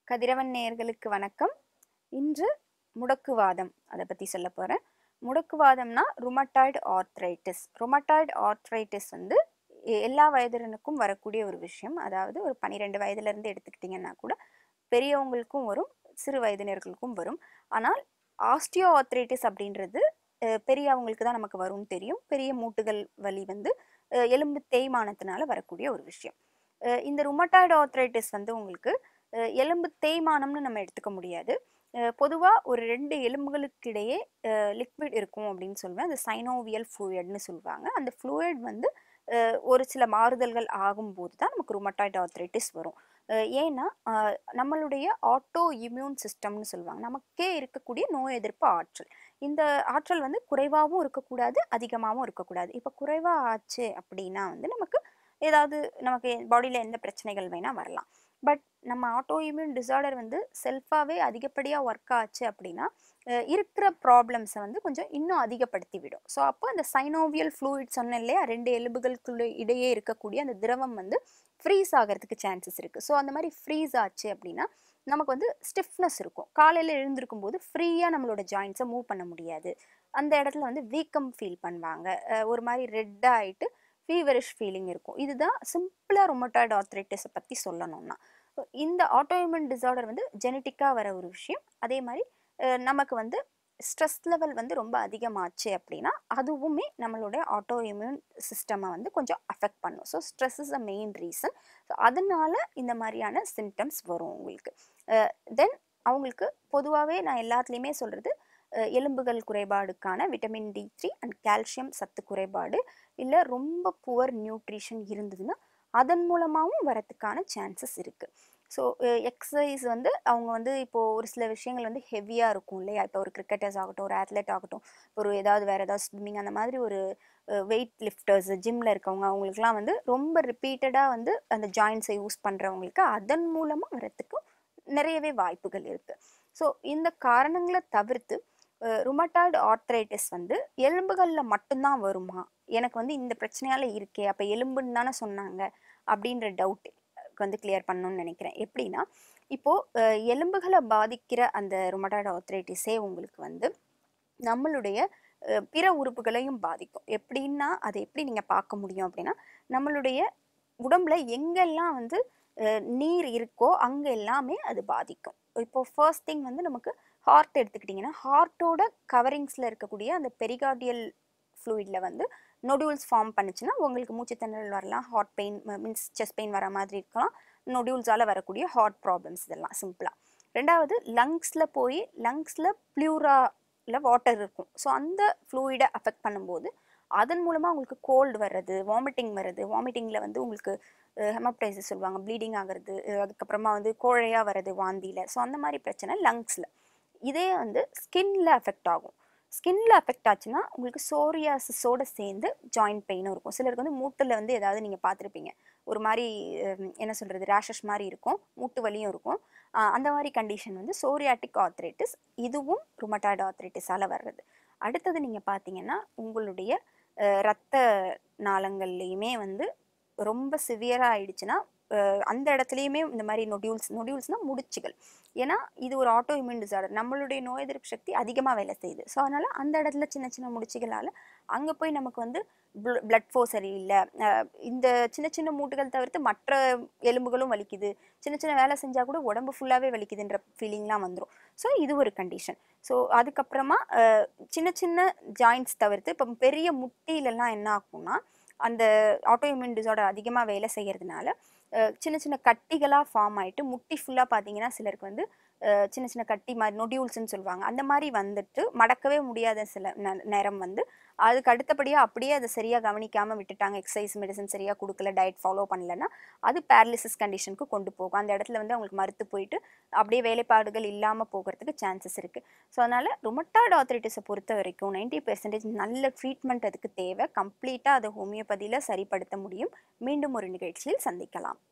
கதிரவன் நேயர்களுக்கு வணக்கம் இன்று முடக்குவாதம் அதை பற்றி சொல்ல போகிறேன் முடக்குவாதம்னா ருமட்டாய்டு ஆர்த்ரைட்டிஸ் ருமட்டாய்டு ஆர்த்ரைட்டிஸ் வந்து எ- எல்லா வயதினருக்கும் வரக்கூடிய ஒரு விஷயம் அதாவது ஒரு பன்னிரெண்டு வயதுலேருந்து எடுத்துக்கிட்டிங்கன்னா கூட பெரியவங்களுக்கும் வரும் சிறு வயதினர்களுக்கும் வரும் ஆனால் ஆஸ்டியோ ஆர்த்ரைட்டிஸ் அப்படின்றது அஹ், பெரியவங்களுக்கு தான் நமக்கு வரும்னு தெரியும் பெரிய மூட்டுகள் வலி வந்து அஹ், எலும்பு தேய்மானத்தினால வரக்கூடிய ஒரு விஷயம் அஹ், இந்த ருமட்டாய்டு ஆர்த்ரைட்டிஸ் வந்து உங்களுக்கு அஹ், எலும்பு தேய்மானம்னு நம்ம எடுத்துக்க முடியாது பொதுவாக ஒரு ரெண்டு எலும்புகளுக்கு இடையே லிக்விட் இருக்கும் அப்படின்னு சொல்லுவேன் அது சைனோவியல் ஃப்ளூயட்னு சொல்லுவாங்க அந்த ஃப்ளூயிட் வந்து அஹ், ஒரு சில மாறுதல்கள் ஆகும்போது தான் நமக்கு ருமட்டாய்டு ஆர்த்ரைட்டிஸ் வரும் அஹ், ஏன்னா அஹ், நம்மளுடைய ஆட்டோ இம்யூன் சிஸ்டம்னு சொல்லுவாங்க நமக்கே இருக்கக்கூடிய நோய் எதிர்ப்பு ஆற்றல் இந்த ஆற்றல் வந்து குறைவாகவும் இருக்கக்கூடாது அதிகமாகவும் இருக்கக்கூடாது இப்போ குறைவாக ஆச்சு அப்படின்னா வந்து நமக்கு ஏதாவது நமக்கு பாடியில் எந்த பிரச்சனைகள் வேணால் வரலாம் பட் நம்ம ஆட்டோ இம்யூன் டிசார்டர் வந்து செல்ஃபாகவே அதிகப்படியாக ஒர்க் ஆச்சு அப்படின்னா அஹ் இருக்கிற ப்ராப்ளம்ஸை வந்து கொஞ்சம் இன்னும் அதிகப்படுத்தி விடும் ஸோ அப்போ அந்த சைனோவியல் ஃப்ளூயிட் சொன்னேன் இல்லையா ரெண்டு எலும்புகளுக்குள்ள இடையே இருக்கக்கூடிய அந்த திரவம் வந்து ஃப்ரீஸ் ஆகிறதுக்கு சான்சஸ் இருக்குது ஸோ அந்த மாதிரி ஃப்ரீஸ் ஆச்சு அப்படின்னா நமக்கு வந்து ஸ்டிஃப்னஸ் இருக்கும் காலையில் எழுந்திருக்கும் போது ஃப்ரீயாக நம்மளோட ஜாயின்ஸை மூவ் பண்ண முடியாது அந்த இடத்துல வந்து வீக்கம் ஃபீல் பண்ணுவாங்க அஹ் ஒரு மாதிரி ரெட்டாக ஆயிட்டு ஃபீவரிஷ் ஃபீலிங் இருக்கும் இதுதான் சிம்பிளாக ரொமட்டாய்டு ஆர்த்ரைட்டிஸை பற்றி சொல்லணும்னா So, இந்த ஆட்டோஇம்யூன் டிசார்டர் வந்து ஜெனட்டிக்காக வர ஒரு விஷயம் அதே மாதிரி அஹ் நமக்கு வந்து ஸ்ட்ரெஸ் லெவல் வந்து ரொம்ப அதிகமாச்சு அப்படின்னா அதுவுமே நம்மளுடைய ஆட்டோ இம்யூன் சிஸ்டமை வந்து கொஞ்சம் அஃபெக்ட் பண்ணும் so stress is a main reason so அதனால இந்த மாதிரியான சிம்டம்ஸ் வரும் உங்களுக்கு தென் அவங்களுக்கு பொதுவாகவே நான் எல்லாத்துலேயுமே சொல்கிறது எலும்புகள் குறைபாடுக்கான vitamin D three and calcium சத்து குறைபாடு இல்லை ரொம்ப புவர் நியூட்ரிஷன் இருந்ததுன்னா அதன் மூலமாகவும் வரத்துக்கான சான்சஸ் இருக்குது ஸோ எக்ஸசைஸ் வந்து அவங்க வந்து இப்போது ஒரு சில விஷயங்கள் வந்து ஹெவியாக இருக்கும் இல்லையா இப்போ ஒரு கிரிக்கெட்டர்ஸ் ஆகட்டும் ஒரு அத்லெட் ஆகட்டும் ஒரு ஏதாவது வேறு ஏதாவது ஸ்விம்மிங் அந்த மாதிரி ஒரு வெயிட் லிஃப்டர்ஸ் ஜிம்மில் இருக்கவங்க அவங்களுக்குலாம் வந்து ரொம்ப ரிப்பீட்டடாக வந்து அந்த ஜாயின்ஸை யூஸ் பண்ணுறவங்களுக்கு அதன் மூலமாக வரத்துக்கும் நிறையவே வாய்ப்புகள் இருக்குது ஸோ இந்த காரணங்களை தவிர்த்து ருமட்டாய்டு ஆர்த்ரைட்டிஸ் வந்து எலும்புகளில் மட்டும்தான் வருமா எனக்கு வந்து இந்த பிரச்சனையால் இருக்கே அப்போ எலும்புன்னு தானே சொன்னாங்க அப்படின்ற டவுட் வந்து கிளியர் பண்ணணும்னு நினைக்கிறேன் எப்படின்னா இப்போது எலும்புகளை பாதிக்கிற அந்த ருமட்டாய்டு ஆர்த்ரைட்டிஸே உங்களுக்கு வந்து நம்மளுடைய அஹ், பிற உறுப்புகளையும் பாதிக்கும் எப்படின்னா அதை எப்படி நீங்கள் பார்க்க முடியும் அப்படின்னா நம்மளுடைய உடம்புல எங்கெல்லாம் வந்து அஹ், நீர் இருக்கோ அங்கே எல்லாமே அது பாதிக்கும் இப்போ ஃபர்ஸ்ட் திங் வந்து நமக்கு ஹார்ட் எடுத்துக்கிட்டிங்கன்னா ஹார்ட்டோட கவரிங்ஸில் இருக்கக்கூடிய அந்த பெரிகார்டியல் ஃப்ளூயிடில் வந்து நொடியூல்ஸ் ஃபார்ம் பண்ணுச்சுன்னா உங்களுக்கு மூச்சு திணறல் வரலாம் heart pain means chest pain வர மாதிரி இருக்கலாம் நொடியூல்ஸால் வரக்கூடிய ஹார்ட் ப்ராப்ளம்ஸ் இதெல்லாம் சிம்பிளாக ரெண்டாவது லங்ஸில் போய் லங்ஸில் ப்ளூராவில் வாட்டர் இருக்கும் ஸோ அந்த ஃப்ளூயிடை அஃபெக்ட் பண்ணும்போது அதன் மூலமாக உங்களுக்கு கோல்டு வர்றது வாமிட்டிங் வர்றது வாமிட்டிங்கில் வந்து உங்களுக்கு ஹெமப்டைசிஸ் சொல்லுவாங்க ப்ளீடிங் ஆகிறது அஹ் அதுக்கப்புறமா வந்து கோழையாக வர்றது வாந்தியில் ஸோ அந்த மாதிரி பிரச்சனை லங்ஸில் இதே வந்து ஸ்கின்ல அஃபெக்ட் ஆகும் ஸ்கின்ல அஃபெக்ட் ஆச்சுன்னா உங்களுக்கு சோரியாசிஸோட சேர்ந்து ஜாயிண்ட் பெயினும் இருக்கும் சிலருக்கு வந்து மூட்டில் வந்து ஏதாவது நீங்கள் பார்த்துருப்பீங்க ஒரு மாதிரி ஹம், என்ன சொல்கிறது ரேஷஸ் மாதிரி இருக்கும் மூட்டு வலியும் இருக்கும் ஆஹ் அந்த மாதிரி கண்டிஷன் வந்து சோரியாட்டிக் ஆர்த்ரைட்டிஸ் இதுவும் ருமட்டாய்டு ஆர்த்ரைட்டிஸால் வர்றது அடுத்தது நீங்கள் பார்த்தீங்கன்னா உங்களுடைய அஹ், இரத்த நாளங்கள்லையுமே வந்து ரொம்ப சிவியராக ஆயிடுச்சுன்னா அஹ், அந்த இடத்துலையுமே இந்த மாதிரி நொடியூல்ஸ் நொடியூல்ஸ்னால் முடிச்சுகள் ஏன்னா இது ஒரு ஆட்டோ இம்யூன் டிசார்டர் நம்மளுடைய நோய் எதிர்ப்பு சக்தி அதிகமாக வேலை செய்யுது ஸோ அதனால் அந்த இடத்துல சின்ன சின்ன முடிச்சுகளால் அங்கே போய் நமக்கு வந்து பிளட் ஃப்ளோ சரியில்லை அஹ் இந்த சின்ன சின்ன மூட்டுகள் தவிர்த்து மற்ற எலும்புகளும் வலிக்குது சின்ன சின்ன வேலை செஞ்சால் கூட உடம்பு ஃபுல்லாகவே வலிக்குதுன்ற ஃபீலிங்லாம் வந்துடும் ஸோ இது ஒரு கண்டிஷன் ஸோ அதுக்கப்புறமா அஹ், சின்ன சின்ன ஜாயின்ட்ஸ் தவிர்த்து இப்போ பெரிய முட்டிலெல்லாம் என்ன ஆகும்னா அந்த ஆட்டோ இம்யூன் டிசார்டர் அதிகமாக வேலை செய்யறதுனால அஹ், சின்ன சின்ன கட்டிகளாக ஃபார்ம் ஆயிட்டு முட்டி ஃபுல்லாக பார்த்தீங்கன்னா சிலருக்கு வந்து அஹ், சின்ன சின்ன கட்டி மாதிரி நொடியூல்ஸ்னு சொல்லுவாங்க அந்த மாதிரி வந்துட்டு மடக்கவே முடியாத சில நே- நேரம் வந்து அதுக்கு அடுத்தபடியாக அப்படியே அதை சரியாக கவனிக்காமல் விட்டுட்டாங்க எக்ஸசைஸ் மெடிசன் சரியாக கொடுக்கல டயட் ஃபாலோ பண்ணலன்னா அது பேரலிசிஸ் கண்டிஷனுக்கு கொண்டு போகும் அந்த இடத்துல வந்து அவங்களுக்கு மறுத்து போயிட்டு அப்படியே வேலைப்பாடுகள் இல்லாமல் போகிறதுக்கு சான்சஸ் இருக்குது ஸோ அதனால் ருமட்டாய்டு ஆர்த்ரைட்டிஸை பொறுத்த வரைக்கும் நைன்டி பெர்சன்டேஜ் நல்ல ட்ரீட்மெண்ட் அதுக்கு தேவை கம்ப்ளீட்டாக அதை ஹோமியோபதியில் சரிப்படுத்த முடியும் மீண்டும் ஒரு நிகழ்ச்சியில் சந்திக்கலாம்